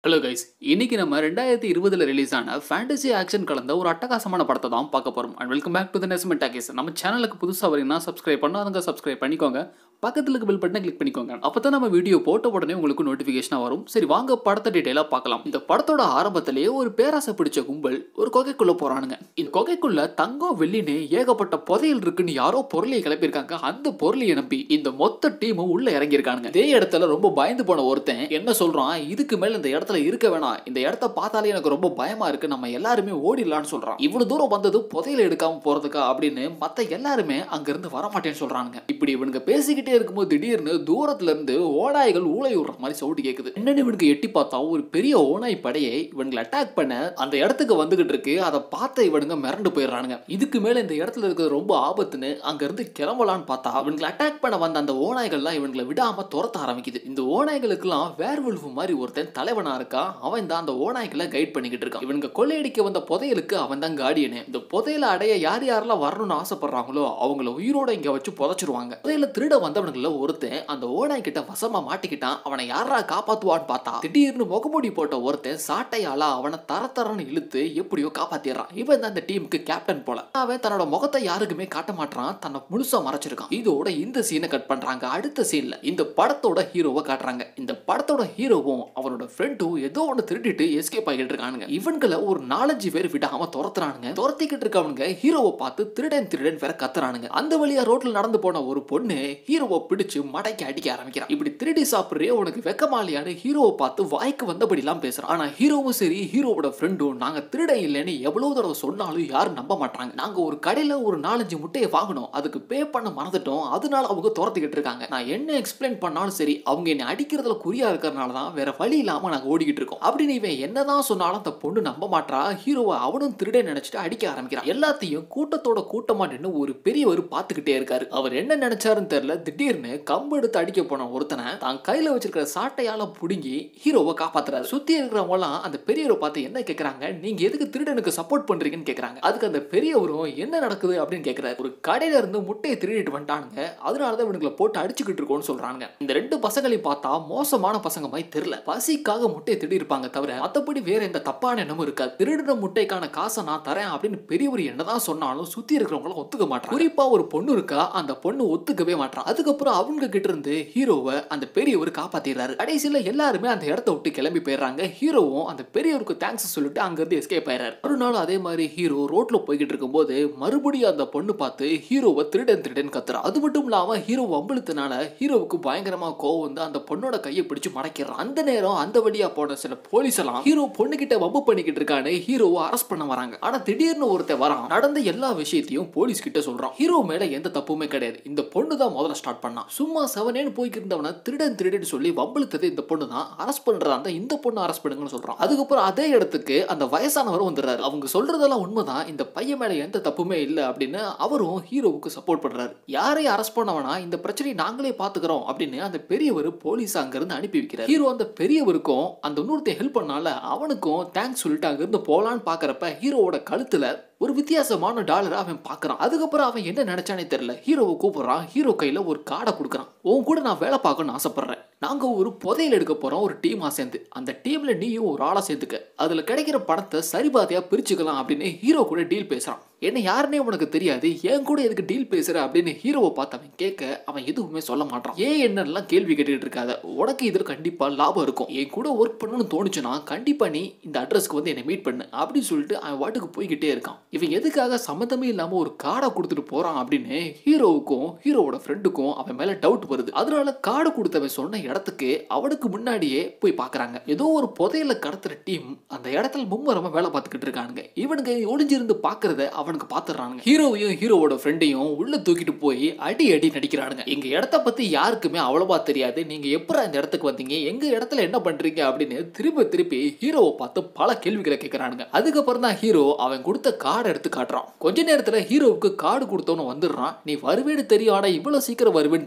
hello guys இன்னைக்கு நம்ம ரெண்டாயிரத்தி இருபதுல ரிலீஸ் ஆன ஃபேண்டசி ஆக்ஷன் கலந்த ஒரு அட்டகாசமான படத்தை தான் பார்க்க போறோம் and welcome back to the நெஸ்மெண்ட் டாக்கீஸ் நம்ம சேனலுக்கு புதுசாக வரீங்கன்னா சப்ஸ்கிரைப் பண்ணாதவங்க சப்ஸ்கிரைப் பண்ணிக்கோங்க பக்கத்துல இருக்க பெல் பட்டனை கிளிக் பண்ணிக்கோங்க அப்போ தான் நம்ம வீடியோ போட்ட உடனே உங்களுக்கு நோட்டிஃபிகேஷனாக வரும் சரி வாங்க படத்தை டீட்டெயிலாக பார்க்கலாம் இந்த படத்தோட ஆரம்பத்திலேயே ஒரு பேராசை பிடிச்ச கும்பல் ஒரு கொகைக்குள்ள போறானுங்க இந்த கொகைக்குள்ள தங்கம் வெள்ளின்னு ஏகப்பட்ட புதையல் இருக்குன்னு யாரோ பொருளை கிளப்பியிருக்காங்க அந்த பொருளை நம்பி இந்த மொத்த டீமும் உள்ள இறங்கியிருக்கானுங்க இதே இடத்துல ரொம்ப பயந்து போன ஒருத்தன் என்ன சொல்றான் இதுக்கு மேல இந்த இடத்துல இருக்க வேணாம் இந்த இடத்த பார்த்தாலே எனக்கு ரொம்ப பயமா இருக்கு நம்ம எல்லாருமே ஓடிடலாம்னு சொல்றான் இவ்வளவு தூரம் வந்தது புதையல எடுக்காம போறதுக்கா அப்படின்னு மத்த எல்லாருமே அங்க இருந்து வரமாட்டேன்னு சொல்றாங்க இப்படி இவனுங்க பேசிக்கிட்டே இருக்கும்போது திடீர்னு தூரத்துல இருந்து ஓநாய்கள் ஊளை விடுற மாதிரி சவுண்டு கேக்குது என்னன்னு இவனுக்கு எட்டி பார்த்தா ஒரு பெரிய ஓநாய் படையை இவனுங்களை அட்டாக் பண்ண அந்த இடத்துக்கு வந்துகிட்டு இருக்கு அதை பார்த்த இவனுங்க மிரண்டு போயிடுறானுங்க இதுக்கு மேல இந்த இடத்துல இருக்கிறது ரொம்ப ஆபத்துன்னு அங்க இருந்து கிளம்பலான்னு பார்த்தா இவனுங்களை அட்டாக் பண்ண வந்த அந்த ஓநாய்கள்லாம் இவனுங்களை விடாம துரத்த ஆரம்பிக்குது இந்த ஓநாய்களுக்கெல்லாம் வேர்வல்ஃபு மாதிரி ஒருத்தன் தலைவனா இருக்கான் அவன் தான் அந்த ஓநாய்களை கைட் பண்ணிக்கிட்டு இருக்கான் இவனுங்க கொள்ளையடிக்க வந்த புதையலுக்கு அவன் தான் கார்டியனு இந்த புதையல அடைய யார் யாரெல்லாம் வரணும்னு ஆசைப்படுறாங்களோ அவங்கள உயிரோட இங்க வச்சு புதைச்சிருவாங்க புதையல திருட வந்தவனுங்கள ஒருத்தன் அந்த ஓநாய் கிட்ட வசமா மாட்டிக்கிட்டான் அவனை யாரா காப்பாத்துவான்னு பார்த்தா திடீர்னு முகமூடி போட்ட ஒருத்தன் சாட்டையால அவனை தர தரன்னு இழுத்து எப்படியோ காப்பாத்திடுறான் இவன் தான் அந்த டீமுக்கு கேப்டன் போல அவன் தன்னோட முகத்தை யாருக்குமே காட்ட மாட்டான் தன்னை முழுசா மறைச்சிருக்கான் இதோட இந்த சீனை கட் பண்றாங்க அடுத்த சீன்ல இந்த படத்தோட ஹீரோவை காட்டுறாங்க இந்த படத்தோட ஹீரோவும் அவனோட ஃப்ரெண்டும் ஏதோ ஒன்று திருடிட்டு எஸ்கேப் ஆகிட்டு இருக்கானுங்க இவன்களை ஒரு நாலஞ்சு பேர் விடாம துரத்துறானுங்க துரத்திக்கிட்டு இருக்கவனுங்க ஹீரோவை பார்த்து திருடன் திருடன் வேற கத்துறானுங்க அந்த வழியா ரோட்ல நடந்து போன ஒரு பொண்ணு ஹீரோவை பிடிச்சு மடக்கி அடிக்க ஆரம்பிக்கிறான் இப்படி திருடி சாப்பிடுறே உனக்கு வெக்கமாலியான்னு ஹீரோவை பார்த்து வாய்க்கு வந்தபடிலாம் பேசுறான் ஆனா ஹீரோவும் சரி ஹீரோவோட ஃப்ரெண்டும் நாங்க திருட இல்லைன்னு எவ்வளவு தடவை சொன்னாலும் யாரும் நம்ப மாட்டாங்க நாங்க ஒரு கடையில ஒரு நாலஞ்சு முட்டையை வாங்கணும் அதுக்கு பே பண்ண மறந்துட்டோம் அதனால அவங்க துரத்திக்கிட்டு இருக்காங்க நான் என்ன எக்ஸ்பிளைன் பண்ணாலும் சரி அவங்க என்னை அடிக்கிறதுல குறியா இருக்கிறனால தான் வேற வழி இல்லாம நாங்க ஓடிக்கிட்டு இருக்கோம் அப்படின்னு இவன் என்னதான் சொன்னாலும் அந்த பொண்ணு நம்ப மாட்டா ஹீரோவை அவனும் திருட நினைச்சிட்டு அடிக்க ஆரம்பிக்கிறான் எல்லாத்தையும் கூட்டத்தோட கூட்டமா நின்று ஒரு பெரியவர் பார்த்துக்கிட்டே இருக்காரு அவர் என்ன நினைச்சாருன்னு தெரியல திடீர்னு கம்பு எடுத்து அடிக்க போன ஒருத்தனை தான் கையில வச்சிருக்கிற சாட்டையால புடுங்கி ஹீரோவை காப்பாத்துறாரு சுத்தி இருக்கிறவங்க எல்லாம் அந்த பெரியவரை பார்த்து என்ன கேக்குறாங்க நீங்க எதுக்கு திருடனுக்கு சப்போர்ட் பண்றீங்கன்னு கேக்குறாங்க அதுக்கு அந்த பெரியவரும் என்ன நடக்குது அப்படின்னு கேக்குறாரு ஒரு கடையில இருந்து முட்டையை திருடிட்டு வந்துட்டானுங்க அதனாலதான் இவனுங்களை போட்டு அடிச்சுக்கிட்டு இருக்கோம்னு சொல்றாங்க இந்த ரெண்டு பசங்களையும் பார்த்தா மோசமான பசங்க மாதிரி தெரியல பசிக்காக முட்டையை திருடி இருப்பாங்க தவிர மத்தபடி வேற எந்த தப்பான எண்ணமும் இருக்காது திருடின முட்டைக்கான காசை நான் தரேன் அப்படின்னு பெரியவர் என்னதான் சொன்னாலும் சுத்தி இருக்கிறவங்களும் ஒத்துக்க மாட்டாங்க குறிப்பா ஒரு பொண்ணு இருக்கா அந்த பொண்ணு ஒத்துக்கவே மாட்டான் அதுக்கப்புறம் அவங்க கிட்ட இருந்து ஹீரோவை அந்த பெரியவர் காப்பாத்திடுறாரு கடைசியில எல்லாருமே அந்த இடத்த விட்டு கிளம்பி போயிடுறாங்க ஹீரோவும் அந்த பெரியவருக்கு தேங்க்ஸ் சொல்லிட்டு அங்க இருந்து எஸ்கேப் ஆயிடுறாரு மறுநாள் அதே மாதிரி ஹீரோ ரோட்ல போய்கிட்டு இருக்கும்போது மறுபடியும் அந்த பொண்ணு பார்த்து ஹீரோவை திருடன் திருடன் கத்துறா அது மட்டும் இல்லாம ஹீரோ வம்பிழுத்தனால ஹீரோவுக்கு பயங்கரமா கோவம் வந்து அந்த பொண்ணோட கையை பிடிச்சு மடக்கிறான் அந்த நேரம் அந்த வழியா போன சில போலீஸ் எல்லாம் ஹீரோ பொண்ணு கிட்ட வம்பு பண்ணிக்கிட்டு இருக்கான்னு ஹீரோவை அரெஸ்ட் பண்ண வராங்க ஆனா திடீர்னு ஒருத்தன் வரான் நடந்த எல்லா விஷயத்தையும் போலீஸ் கிட்ட சொல்றான் ஹீரோ மேல எந்த தப்புமே கிடையாது இந்த பொண்ணு தான் முதல்ல ஸ்டார்ட் பண்ணான் சும்மா செவனேன்னு போய்க்கு இருந்தவன திருடன் திருடன் சொல்லி வம்பிழுத்தது இந்த பொண்ணு தான் அரெஸ்ட் பண்றதா இருந்தா இந்த பொண்ணு அரெஸ்ட் பண்ணுங்கன்னு சொல்றான் அதுக்கப்புறம் அதே இடத்துக்கு அந்த வயசானவர் வந்துடுறாரு அவங்க சொல்றதெல்லாம் உண்மைதான் இந்த பையன் மேல எந்த தப்புமே இல்லை அப்படின்னு அவரும் ஹீரோவுக்கு சப்போர்ட் பண்றாரு யாரையும் அரெஸ்ட் பண்ணவனா இந்த பிரச்சனையை நாங்களே பாத்துக்கிறோம் அப்படின்னு அந்த பெரியவர் போலீஸ் அங்கிருந்து அனுப்பி வைக்கிறார் ஹீரோ அந்த பெரியவருக்கும் அந்த இன்னொருத்த ஹெல்ப் பண்ணால அவனுக்கும் தேங்க்ஸ் சொல்லிட்டு அங்கிருந்து போலான்னு பாக்குறப்ப ஹீரோவோட கழுத்துல ஒரு வித்தியாசமான டாலரை அவன் பார்க்கறான் அதுக்கப்புறம் அவன் என்ன நினைச்சானே தெரியல ஹீரோவை கூப்பிடுறான் ஹீரோ கையில ஒரு கார்டை கொடுக்குறான் உன் கூட நான் வேலை பார்க்கணும்னு ஆசைப்படுறேன் நாங்க ஒரு புதையல் எடுக்க போறோம் ஒரு டீமா சேர்ந்து அந்த டீம்ல நீயும் ஒரு ஆளா சேர்த்துக்க அதுல கிடைக்கிற பணத்தை சரிபாதையா பிரிச்சுக்கலாம் அப்படின்னு ஹீரோ கூட டீல் பேசுறான் என்ன யாருன்னே உனக்கு தெரியாது என் கூட எதுக்கு டீல் பேசுற அப்படின்னு ஹீரோவை பார்த்து அவன் கேட்க அவன் எதுவுமே சொல்ல மாட்டான் ஏன் என்னெல்லாம் கேள்வி கேட்டுக்கிட்டு இருக்காத உனக்கு இதில் கண்டிப்பா லாபம் இருக்கும் என் கூட ஒர்க் பண்ணணும்னு தோணுச்சுன்னா கண்டிப்பா நீ இந்த அட்ரஸ்க்கு வந்து என்னை மீட் பண்ணு அப்படின்னு சொல்லிட்டு அவன் வாட்டுக்கு போய்கிட்டே இருக்கான் இவன் எதுக்காக சம்மந்தமே இல்லாம ஒரு கார்டை கொடுத்துட்டு போறான் அப்படின்னு ஹீரோவுக்கும் ஹீரோவோட ஃப்ரெண்டுக்கும் அவன் மேல டவுட் வருது அதனால கார்டு கொடுத்தவன் சொன்ன இடத்துக்கு அவனுக்கு முன்னாடியே போய் பார்க்கறாங்க ஏதோ ஒரு புதையல கடத்துற டீம் அந்த இடத்துல மும்மரமா வேலை பார்த்துக்கிட்டு இருக்கானுங்க இவனுங்க ஒளிஞ்சிருந்து பார்க்கறத அவனுக்கு பார்த்துறானுங்க ஹீரோவையும் ஹீரோவோட ஃப்ரெண்டையும் உள்ள தூக்கிட்டு போய் அடி அடி நடிக்கிறானுங்க எங்க இடத்த பத்தி யாருக்குமே அவ்வளவா தெரியாது நீங்க எப்பறம் இந்த இடத்துக்கு வந்தீங்க எங்க இடத்துல என்ன பண்றீங்க அப்படின்னு திரும்ப திருப்பி ஹீரோவை பார்த்து பல கேள்விகளை கேட்கறானுங்க அதுக்கப்புறம் தான் ஹீரோ அவன் கொடுத்த கார்டை எடுத்து காட்டுறான் கொஞ்ச நேரத்துல ஹீரோவுக்கு கார்டு கொடுத்தவனு வந்துடுறான் நீ வருவேன்னு தெரியும் ஆனா இவ்வளவு சீக்கிரம் வருவேன்னு தெரியாது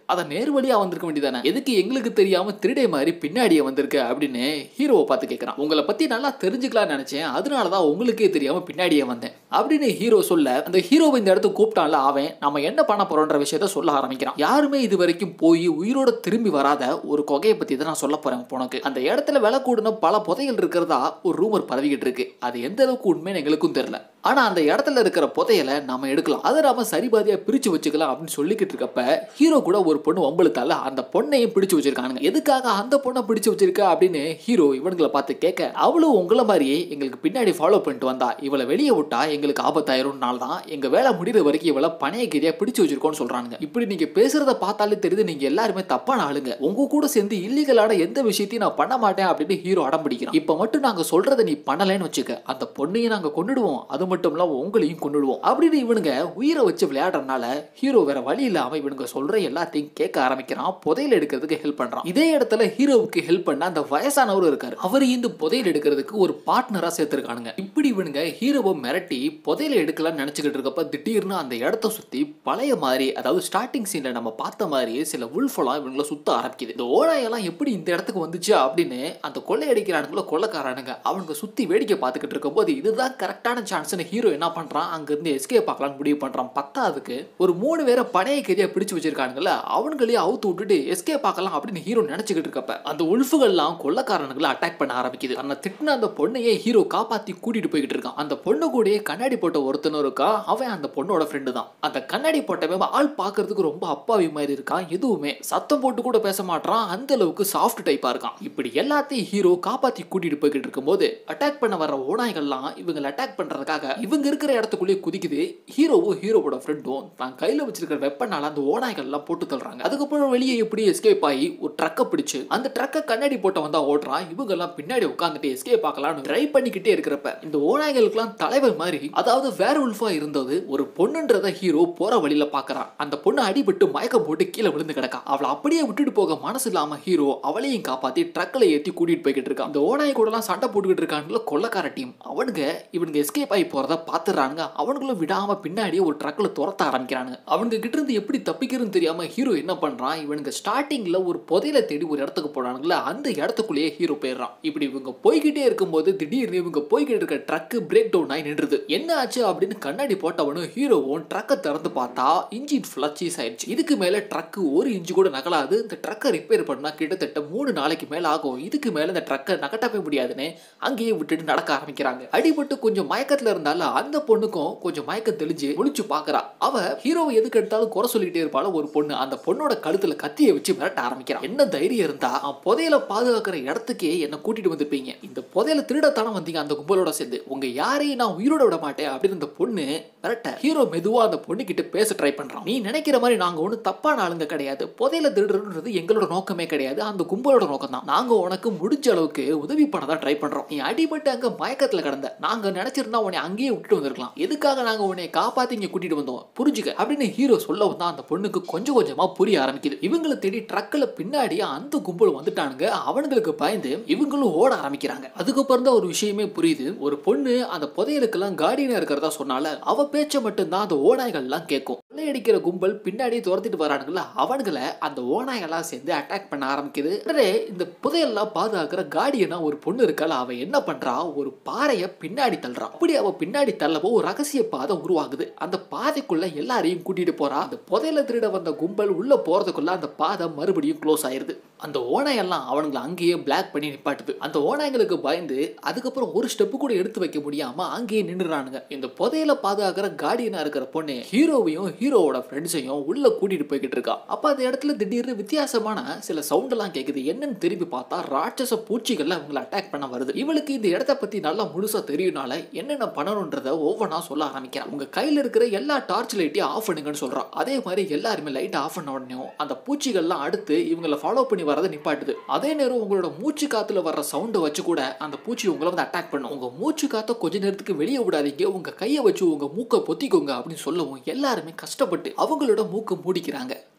அதை நேர் வழியா வந்திருக்க வேண்டியதானே எதுக்கு எங்களுக்கு தெரியாம திருடே மாதிரி பின்னாடியே வந்திருக்க அப்படின்னு ஹீரோவை பார்த்து கேட்கறான் உங்களை பத்தி நல்லா தெரிஞ்சுக்கலாம்னு நினைச்சேன் அதனாலதான் உங்களுக்கே தெரியாம பின்னாடியே வந்தேன் அப்படின்னு ஹீரோ சொல்ல அந்த ஹீரோவை இந்த இடத்துக்கு கூப்பிட்டான்ல அவன் நம்ம என்ன பண்ண போறோன்ற விஷயத்த சொல்ல ஆரம்பிக்கிறான் யாருமே இது வரைக்கும் போய் உயிரோட திரும்பி வராத ஒரு கொகையை பத்தி தான் நான் சொல்ல போறேன் இப்போ உனக்கு அந்த இடத்துல விலை கூடின பல புதையல் இருக்கிறதா ஒரு ரூமர் பரவிக்கிட்டு இருக்கு அது எந்த அளவுக்கு உண்மைன்னு எங்களுக்கும் தெரியல ஆனா அந்த இடத்துல இருக்கிற புதையலை நாம எடுக்கலாம் அதை நாம சரிபாதியா பிரிச்சு வச்சுக்கலாம் அப்படின்னு சொல்லிக்கிட்டு இருக்கப்ப ஹீரோ கூட ஒரு பொண்ணு வம்பளுத்தால அந்த பொண்ணையும் பிடிச்சு வச்சிருக்கானுங்க எதுக்காக அந்த பொண்ணை பிடிச்சு வச்சிருக்க அப்படின்னு ஹீரோ இவனுங்களை பார்த்து கேட்க அவளும் உங்களை மாதிரியே எங்களுக்கு பின்னாடி ஃபாலோ பண்ணிட்டு வந்தா இவளை வெளியே விட்டா எங்களுக்கு ஆபத்தாயிரும்னால தான் எங்க வேலை முடிகிற வரைக்கும் இவளை பணைய கீதியா பிடிச்சு வச்சிருக்கோம்னு சொல்றானுங்க இப்படி நீங்க பேசுறத பார்த்தாலே தெரியுது நீங்க எல்லாருமே தப்பான ஆளுங்க உங்க கூட சேர்ந்து இல்லீகலான எந்த விஷயத்தையும் நான் பண்ண மாட்டேன் அப்படின்னு ஹீரோ அடம் பிடிக்கிறான் இப்ப மட்டும் நாங்க சொல்றதை நீ பண்ணலைன்னு வச்சுக்க அந்த பொண்ணையும் நாங்க கொண்டுடுவோம் அது மட்டும் இல்லாம உங்களையும் கொண்டுடுவோம் அப்படின்னு இவனுங்க உயிரை வச்சு விளையாடுறதுனால ஹீரோ வேற வழி இல்லாம இவனுங்க சொல்ற எல்லாத்தையும் கேட்க ஆரம்பிக்கிறான் புதையல் எடுக்கிறதுக்கு ஹெல்ப் பண்றான் இதே இடத்துல ஹீரோவுக்கு ஹெல்ப் பண்ண அந்த வயசானவரும் இருக்காரு அவர் இந்த புதையல் எடுக்கிறதுக்கு ஒரு பார்ட்னரா சேர்த்திருக்கானுங்க இப்படி இவனுங்க ஹீரோவை மிரட்டி புதையல எடுக்கலாம்னு நினைச்சுக்கிட்டு இருக்கப்ப திடீர்னு அந்த இடத்த சுத்தி பழைய மாதிரி அதாவது ஸ்டார்டிங் சீன்ல நம்ம பார்த்த மாதிரி சில உல்ஃபெல்லாம் இவங்களை சுத்த ஆரம்பிக்குது இந்த ஓடாயெல்லாம் எப்படி இந்த இடத்துக்கு வந்துச்சு அப்படின்னு அந்த கொள்ளையடிக்கிறானுங்களோ கொள்ளைக்காரானுங்க அவனுங்க சுத்தி வேடிக்கை பார்த்துக்கிட்டு இருக்கும் போது இதுதான் கரெக்டான சான்ஸ்னு ஹீரோ என்ன பண்றான் அங்க இருந்து எஸ்கே பார்க்கலாம்னு முடிவு பண்றான் பத்தாவதுக்கு ஒரு மூணு பேரை பழைய கெதியா பிடிச்சு வச்சிருக்கானுங்கள அவனுங்களையும் அவுத்து விட்டுட்டு எஸ்கே பார்க்கலாம் அப்படின்னு ஹீரோ நினைச்சுக்கிட்டு இருக்கப்ப அந்த உல்ஃபுகள்லாம் கொள்ளைக்காரனுங்களை அட்டாக் பண்ண ஆரம்பிக்குது தன்னை திட்டின அந்த பொண்ணையே ஹீரோ காப்பாத்தி கூட்டிட்டு போய்கிட்டு இருக்கான் அந்த பொண்ணு கூடயே கண்ணாடி போட்ட ஒருத்தனும் இருக்கான் அவன் அந்த பொண்ணோட ஃப்ரெண்டு தான் அந்த கண்ணாடி போட்டவன் ஆள் பார்க்கறதுக்கு ரொம்ப அப்பாவி மாதிரி இருக்கான் எதுவுமே சத்தம் போட்டு கூட பேச மாட்டான் அந்த அளவுக்கு சாஃப்ட் டைப்பா இருக்கான் இப்படி எல்லாத்தையும் ஹீரோ காப்பாத்தி கூட்டிட்டு போய்கிட்டு இருக்கும்போது அட்டாக் பண்ண வர ஓநாய்கள்லாம் இவங்களை அட்டாக் பண்றதுக்காக இவங்க இருக்கிற இடத்துக்குள்ளேயே குதிக்குது ஹீரோவும் ஹீரோவோட ஃப்ரெண்டும் தான் கையில வச்சிருக்கிற வெப்பனால அந்த ஓநாய்கள்லாம் போட்டு தள்ளுறாங்க அதுக்கப்புறம் வெளியே எப்படி எஸ்கேப் ஆகி ஒரு ட்ரக்கை பிடிச்சு அந்த ட்ரக்கை கண்ணாடி போட்ட வந்தா ஓடுறான் இவங்க எல்லாம் பின்னாடி உட்காந்துட்டு எஸ்கேப் பார்க்கலாம்னு ட்ரை பண்ணிக்கிட்டே இருக்கிறப்ப இந்த ஓநாய்களுக்கெல்லாம் தலைவர் மாதிரி அதாவது வேற உல்ஃபா இருந்தது ஒரு பொண்ணுன்றத ஹீரோ போற வழியில பாக்குறான் அந்த பொண்ணு அடிபட்டு மயக்கம் போட்டு கீழே விழுந்து கிடக்கா அவளை அப்படியே விட்டுட்டு போக மனசு இல்லாம ஹீரோ அவளையும் காப்பாத்தி ட்ரக்ல ஏத்தி கூட்டிட்டு போய்கிட்டு இருக்கான் அந்த ஓநாய் கூட எல்லாம் சண்டை போட்டுக்கிட்டு இருக்கானுங்கள கொள்ளக்கார டீம் அவனுங்க இவனுங்க எஸ்கேப் ஆகி போறத பாத்துறானுங்க அவனுங்களும் விடாம பின்னாடியே ஒரு ட்ரக்ல துரத்த ஆரம்பிக்கிறானுங்க அவனுங்க கிட்ட இருந்து எப்படி தப்பிக்கிறதுன்னு தெரியாம ஹீரோ என்ன பண்றான் இவனுங்க ஸ்டார்டிங்ல ஒரு புதையில தேடி ஒரு இடத்துக்கு போனானுங்களா அந்த இடத்துக்குள்ளேயே ஹீரோ போயிடுறான் இப்படி இவங்க போய்கிட்டே இருக்கும்போது திடீர்னு இவங்க போய்கிட்டு இருக்க ட்ரக் பிரேக் டவுன் ஆகி நின்றுது என்ன ஆச்சு அப்படின்னு கண்ணாடி போட்டவனும் ஹீரோவும் ட்ரக்கை திறந்து பார்த்தா இன்ஜின் ஃபுல்லாக சீஸ் ஆயிடுச்சு இதுக்கு மேலே ட்ரக்கு ஒரு இன்ச்சு கூட நகலாது இந்த ட்ரக்கை ரிப்பேர் பண்ணா கிட்டத்தட்ட மூணு நாளைக்கு மேலே ஆகும் இதுக்கு மேலே இந்த ட்ரக்கை நகட்டவே முடியாதுன்னு அங்கேயே விட்டுட்டு நடக்க ஆரம்பிக்கிறாங்க அடிபட்டு கொஞ்சம் மயக்கத்தில் இருந்தாலும் அந்த பொண்ணுக்கும் கொஞ்சம் மயக்கம் தெளிஞ்சு முழிச்சு பார்க்கறா அவ ஹீரோவை எதுக்கு எடுத்தாலும் குறை சொல்லிட்டே இருப்பாள் ஒரு பொண்ணு அந்த பொண்ணோட கழுத்துல கத்தியை வச்சு மிரட்ட ஆரம்பிக்கிறான் என்ன தைரியம் இருந்தா அவன் புதையல பாதுகாக்கிற இடத்துக்கே என்ன கூட்டிட்டு வந்திருப்பீங்க இந்த புதையல திருடத்தானே வந்தீங்க அந்த கும்பலோட சேர்ந்து உங்க யாரையும் நான் உயிரோட விட மாட்டேன் அப்படின்னு அந்த பொண்ணு மிரட்ட ஹீரோ மெதுவா அந்த பொண்ணு கிட்ட பேச ட்ரை பண்றான் நீ நினைக்கிற மாதிரி நாங்க ஒன்றும் தப்பான ஆளுங்க கிடையாது புதையல திருடுறது எங்களோட நோக்கமே கிடையாது அந்த கும்பலோட நோக்கம் தான் நாங்க உனக்கு முடிஞ்ச அளவுக்கு உதவி பண்ண தான் ட்ரை பண்றோம் நீ அடிபட்டு அங்க மயக்கத்துல கிடந்த நாங்க நினைச்சிருந்தா உன்னை அங்கேயே விட்டுட்டு வந்திருக்கலாம் எதுக்காக நாங்க உன்னை காப்பாத்தி இங்க கூட்டிட்டு வந்தோம் புரிஞ்சுக்க அப்படின்னு ஹீரோ சொல்ல வந்தா அந்த பொண்ணுக்கு கொஞ்சம் கொஞ்சமா புரிய ஆரம்பிக்குது இவங்களை தேடி ட்ரக்ல பின்னாடியே அந்த கும்பல் வந்துட்டானுங்க அவனுங்களுக்கு பயந்து இவங்களும் ஓட ஆரம்பிக்கிறாங்க அதுக்கப்புறம் தான் ஒரு விஷயமே புரியுது ஒரு பொண்ணு அந்த புதையலுக்கெல்லாம் கார்டியனா இருக்கிறதா சொன்னால அவ பேச்ச மட்டும்தான் அந்த ஓநாய்கள்லாம் கேட்கும் கொள்ளையடிக்கிற கும்பல் பின்னாடியே துரத்திட்டு வரானுங்களா அவனுங்களை அந்த ஓநாய்கள்லாம் சேர்ந்து அட்டாக் பண்ண ஆரம்பிக்குது உடனே இந்த புதையெல்லாம் பாதுகாக்கிற கார்டியனா ஒரு பொண்ணு இருக்கால அவ என்ன பண்றா ஒரு பாறையை பின்னாடி தள்ளுறா அப்படி அவ பின்னாடி தள்ளவோ ஒரு ரகசிய பாதை உருவாகுது அந்த பாதைக்குள்ள எல்லாரையும் கூட்டிட்டு போறா அந்த புதையல திருட வந்த கும்பல் உள்ள போறதுக்குள்ள அந்த பாதை மறுபடியும் க்ளோஸ் ஆயிருது அந்த ஓநாயெல்லாம் அவனுங்களை அங்கேயே பிளாக் பண்ணி நிப்பாட்டுது அந்த ஓநாய்களுக்கு பயந்து அதுக்கப்புறம் ஒரு ஸ்டெப்பு கூட எடுத்து வைக்க முடியாம அங்கேயே நின்றுறானுங்க இந்த புதையல பாதுகாக்கிற கார்டியனா இருக்கிற பொண்ணு ஹீரோவையும் ஹீரோவோட ஃப்ரெண்ட்ஸையும் உள்ள கூட்டிட்டு போய்கிட்டு இருக்கா அப்ப அந்த இடத்துல திடீர்னு வித்தியாசமான சில சவுண்ட் எல்லாம் கேக்குது என்னன்னு திரும்பி பார்த்தா ராட்சச பூச்சிகள்ல அவங்களை அட்டாக் பண்ண வருது இவளுக்கு இந்த இடத்த பத்தி நல்லா முழுசா தெரியும்னால என்னென்ன பண்ணணும்ன்றத ஒவ்வொன்றா சொல்ல ஆரம்பிக்கிறான் உங்க கையில இருக்கிற எல்லா டார்ச் லைட்டையும் ஆஃப் பண்ணுங்கன்னு சொல்றான் அதே மாதிரி எல்லாருமே லைட் ஆஃப் பண்ண உடனே அந்த பூச்சிகள்லாம் அடுத்து இவங்களை ஃபாலோ பண்ணி வரதை நிப்பாட்டுது அதே நேரம் உங்களோட மூச்சு காத்துல வர்ற சவுண்டை வச்சு கூட அந்த பூச்சி உங்களை வந்து அட்டாக் பண்ணும் உங்க மூச்சு காத்த கொஞ்ச நேரத்துக்கு வெளியே விடாதீங்க உங்க கையை வச்சு உங்க மூக்கை பொத்திக்கோங்க அப்படின்னு சொல்லவும் எல்லாருமே கஷ்டப்பட்டு அவங்களோட மூக்கை மூடிக்கிறாங்க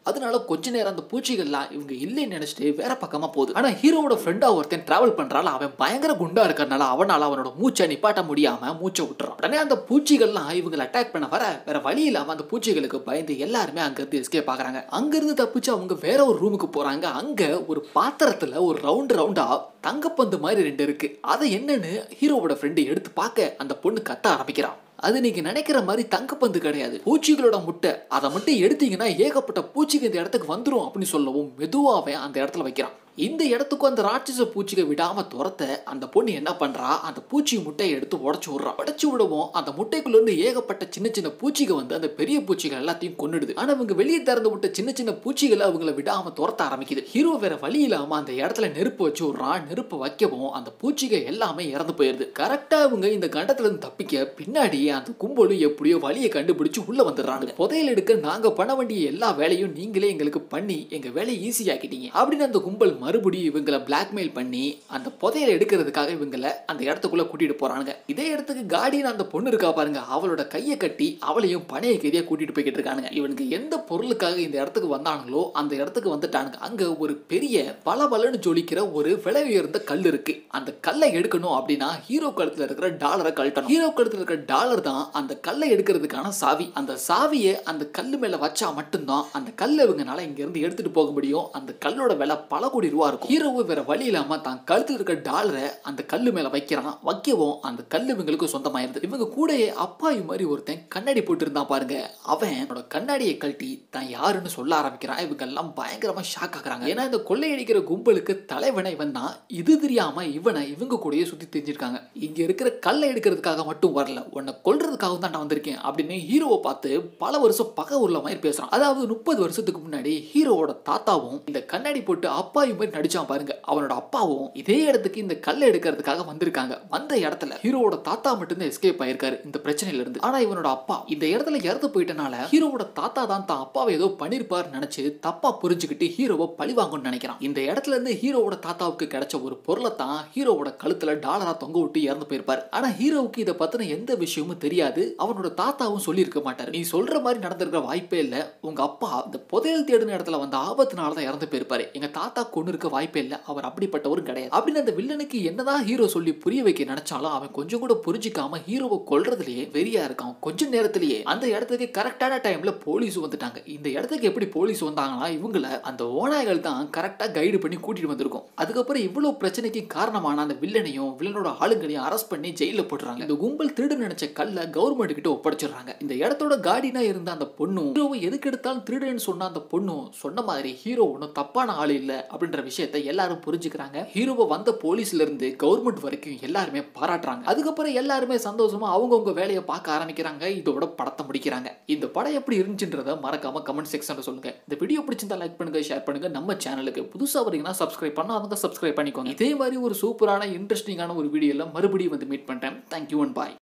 அதனால கொஞ்ச நேரம் அந்த பூச்சிகள்லாம் இவங்க இல்லைன்னு நினைச்சிட்டு வேற பக்கமா போகுது ஆனா ஹீரோவோட ஃப்ரெண்டா ஒருத்தன் டிராவல் பண்றால அவன் பயங்கர குண்டா இருக்கறனால அவனால அவனோட மூச்சை நிப்பாட்ட முடியாம மூச்சை விட்டுறான் உடனே அந்த பூச்சிகள்லாம் இவங்களை அட்டாக் பண்ண வர வேற வழி இல்லாம அந்த பூச்சிகளுக்கு பயந்து எல்லாருமே அங்க இருந்து எஸ்கேப் ஆகுறாங்க அங்க இருந்து தப்பிச்சு அவங்க வேற ஒரு ரூமுக்கு போறாங்க அங்க ஒரு பாத்திரத்துல ஒரு ரவுண்ட் ரவுண்டா தங்கப்பந்து மாதிரி ரெண்டு இருக்கு அதை என்னன்னு ஹீரோவோட ஃப்ரெண்டு எடுத்து பார்க்க அந்த பொண்ணு கத்த ஆரம்பிக்கிறான் அது நீங்க நினைக்கிற மாதிரி தங்கப்பந்து கிடையாது பூச்சிகளோட முட்டை அதை மட்டும் எடுத்தீங்கன்னா ஏகப்பட்ட பூச்சிக்கு இந்த இடத்துக்கு வந்துடும் அப்படின்னு சொல்லவும் மெதுவாவே அந்த இடத்துல வைக்கிறான் இந்த இடத்துக்கும் அந்த ராட்சச பூச்சியை விடாம துரத்த அந்த பொண்ணு என்ன பண்றா அந்த பூச்சி முட்டையை எடுத்து உடச்சு விடுறா உடச்சு விடவும் அந்த முட்டைக்குள்ள இருந்து ஏகப்பட்ட சின்ன சின்ன பூச்சிகள் வந்து அந்த பெரிய பூச்சிகள் எல்லாத்தையும் கொன்னுடுது ஆனா அவங்க வெளியே திறந்து விட்ட சின்ன சின்ன பூச்சிகளை அவங்கள விடாம துரத்த ஆரம்பிக்குது ஹீரோ வேற வழி இல்லாம அந்த இடத்துல நெருப்பு வச்சு விடுறான் நெருப்பு வைக்கவும் அந்த பூச்சிகள் எல்லாமே இறந்து போயிருது கரெக்டா அவங்க இந்த கண்டத்துல இருந்து தப்பிக்க பின்னாடி அந்த கும்பலும் எப்படியோ வழியை கண்டுபிடிச்சு உள்ள வந்துடுறாங்க புதையல் எடுக்க நாங்க பண்ண வேண்டிய எல்லா வேலையும் நீங்களே எங்களுக்கு பண்ணி எங்க வேலையை ஈஸியாக்கிட்டீங்க அப்படின்னு அந்த கும்பல் மறுபடியும் இவங்களை பிளாக்மெயில் பண்ணி அந்த புதையலை எடுக்கிறதுக்காக இவங்களை அந்த இடத்துக்குள்ள கூட்டிட்டு போறாங்க இதே இடத்துக்கு கார்டியன் அந்த பொண்ணு இருக்கா பாருங்க அவளோட கையை கட்டி அவளையும் பணைய கைதியா கூட்டிட்டு போய்கிட்டு இருக்கானுங்க இவனுக்கு எந்த பொருளுக்காக இந்த இடத்துக்கு வந்தானுங்களோ அந்த இடத்துக்கு வந்துட்டானுங்க அங்க ஒரு பெரிய பல பலன்னு ஜொலிக்கிற ஒரு விலை உயர்ந்த கல் இருக்கு அந்த கல்லை எடுக்கணும் அப்படின்னா ஹீரோ கழுத்துல இருக்கிற டாலரை கழட்டணும் ஹீரோ கழுத்துல இருக்கிற டாலர் தான் அந்த கல்லை எடுக்கிறதுக்கான சாவி அந்த சாவியை அந்த கல்லு மேல வச்சா மட்டும்தான் அந்த கல்லை இவங்கனால இங்க இருந்து எடுத்துட்டு போக முடியும் அந்த கல்லோட விலை பல கோடி ரூபா இருக்கும் ஹீரோவு வேற வழி இல்லாம தான் கழுத்துல இருக்க டாலரை அந்த கல்லு மேல வைக்கிறான் வைக்கவும் அந்த கல்லு இவங்களுக்கு சொந்தமாயிருது இவங்க கூடயே அப்பாவி மாதிரி ஒருத்தன் கண்ணாடி போட்டு இருந்தான் பாருங்க அவன் அவனோட கண்ணாடியை கழட்டி தான் யாருன்னு சொல்ல ஆரம்பிக்கிறான் இவங்க எல்லாம் பயங்கரமா ஷாக் ஆகுறாங்க ஏன்னா இந்த கொள்ளையடிக்கிற கும்பலுக்கு தலைவனை இவன் தான் இது தெரியாம இவனை இவங்க கூடயே சுத்தி தெரிஞ்சிருக்காங்க இங்க இருக்கிற கல்லை எடுக்கிறதுக்காக மட்டும் வரல உன்னை கொல்றதுக்காக தான் நான் வந்திருக்கேன் அப்படின்னு ஹீரோவை பார்த்து பல வருஷம் பகை உள்ள மாதிரி பேசுறான் அதாவது முப்பது வருஷத்துக்கு முன்னாடி ஹீரோவோட தாத்தாவும் இந்த கண்ணாடி போட்டு அப்பாவி மாதிரி நடிச்சான் பாருங்க அவனோட அப்பாவும் இதே இடத்துக்கு இந்த கல்லை எடுக்கிறதுக்காக வந்திருக்காங்க வந்த இடத்துல ஹீரோவோட தாத்தா மட்டும்தான் எஸ்கேப் ஆயிருக்காரு இந்த பிரச்சனையில இருந்து ஆனா இவனோட அப்பா இந்த இடத்துல இறந்து போயிட்டனால ஹீரோவோட தாத்தா தான் தான் அப்பாவை ஏதோ பண்ணிருப்பாரு நினைச்சு தப்பா புரிஞ்சுக்கிட்டு ஹீரோவை பழி வாங்கணும்னு நினைக்கிறான் இந்த இடத்துல இருந்து ஹீரோவோட தாத்தாவுக்கு கிடைச்ச ஒரு பொருளை தான் ஹீரோவோட கழுத்துல டாலரா தொங்க விட்டு இறந்து போயிருப்பாரு ஆனா ஹீரோவுக்கு இதை பத்தின எந்த விஷயமும் தெரியாது அவனோட தாத்தாவும் சொல்லியிருக்க மாட்டாரு நீ சொல்ற மாதிரி நடந்திருக்கிற வாய்ப்பே இல்ல உங்க அப்பா இந்த புதையல் தேடின இடத்துல வந்த ஆபத்துனால தான் இறந்து போயிருப்பாரு எங்க தாத்தா கொண்டு இருக்க வாய்ப்பே இல்ல அவர் அப்படிப்பட்டவரும் கிடையாது அப்படின்னு அந்த வில்லனுக்கு என்னதான் ஹீரோ சொல்லி புரிய வைக்க நினைச்சாலும் அவன் கொஞ்சம் கூட புரிஞ்சுக்காம ஹீரோவை கொல்றதுலயே வெறியா இருக்கான் கொஞ்ச நேரத்திலேயே அந்த இடத்துக்கு கரெக்டான டைம்ல போலீஸ் வந்துட்டாங்க இந்த இடத்துக்கு எப்படி போலீஸ் வந்தாங்கன்னா இவங்கள அந்த ஓநாய்கள் தான் கரெக்டா கைடு பண்ணி கூட்டிட்டு வந்திருக்கும் அதுக்கப்புறம் இவ்வளவு பிரச்சனைக்கு காரணமான அந்த வில்லனையும் வில்லனோட ஆளுங்களையும் அரெஸ்ட் பண்ணி ஜெயில போட்டுறாங்க இந்த கும்பல் திருடு நினைச்ச கல்ல கவர்மெண்ட் கிட்ட ஒப்படைச்சிடுறாங்க இந்த இடத்தோட கார்டினா இருந்த அந்த பொண்ணும் ஹீரோவை எதுக்கு எடுத்தாலும் திருடுன்னு சொன்ன அந்த பொண்ணும் சொன்ன மாதிரி ஹீரோ ஒன்றும் தப்பான ஆள் இல்ல அப்படின்ற விஷயத்தை எல்லாரும் புரிஞ்சுக்கிறாங்க ஹீரோவை வந்த போலீஸ்ல இருந்து கவர்மெண்ட் வரைக்கும் எல்லாருமே பாராட்டுறாங்க அதுக்கப்புறம் எல்லாருமே சந்தோஷமா அவங்கவுங்க வேலையை பார்க்க ஆரம்பிக்கிறாங்க இதோட படத்தை முடிக்கிறாங்க இந்த படம் எப்படி இருந்துச்சுன்றத மறக்காம கமெண்ட் செக்ஷன்ல சொல்லுங்க இந்த வீடியோ பிடிச்சிருந்தா லைக் பண்ணுங்க ஷேர் பண்ணுங்க நம்ம சேனலுக்கு புதுசா வரீங்கன்னா சப்ஸ்கிரைப் பண்ணாதவங்க சப்ஸ்கிரைப் பண்ணிக்கோங்க இதே மாதிரி ஒரு சூப்பரான இன்ட்ரெஸ்டிங்கான ஒரு வீடியோல மறுபடியும் வந்து மீட் பண்றேன் தேங்க்யூ அண்ட் பாய்